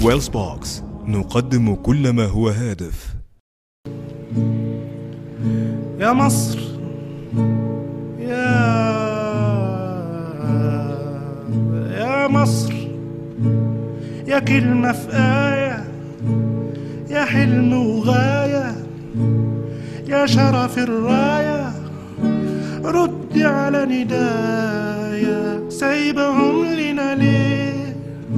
ويلز بوكس نقدم كل ما هو هادف يا مصر يا يا مصر يا كلمة في آية يا حلم وغاية يا شرف الراية رد على ندايا سايبهم لنا ليه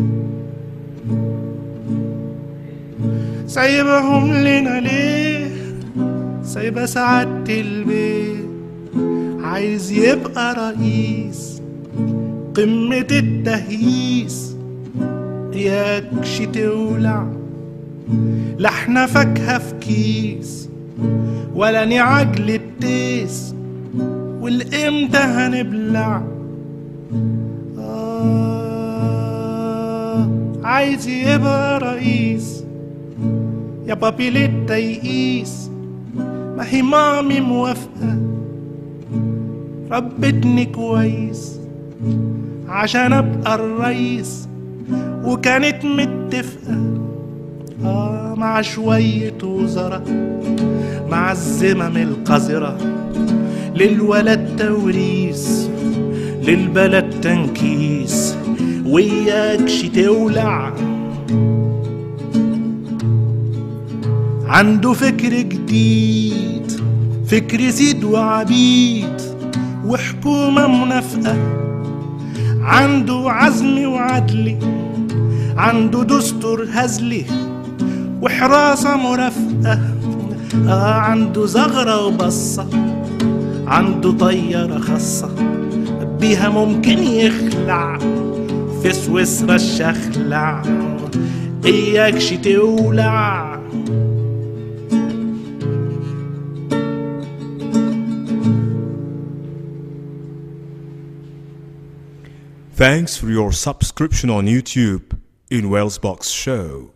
سايبهم لنا ليه سايبة سعادة البيت عايز يبقى رئيس قمة التهييس ياكش تولع لا احنا فاكهة في كيس ولا نعجل التيس والامتى هنبلع آه عايز يبقى رئيس يا بابي للتيئيس ما هي مامي موافقة ربتني كويس عشان ابقى الرئيس وكانت متفقة آه مع شوية وزراء مع الزمم القذرة للولد توريث للبلد تنكيس وياكش تولع عنده فكر جديد فكر سيد وعبيد وحكومة منافقة عنده عزم وعدل عنده دستور هزلي وحراسة مرافقة آه عنده زغرة وبصة عنده طيارة خاصة بيها ممكن يخلع في سويسرا الشخلع إياكش تولع Thanks for your subscription on YouTube in Wellsbox Show.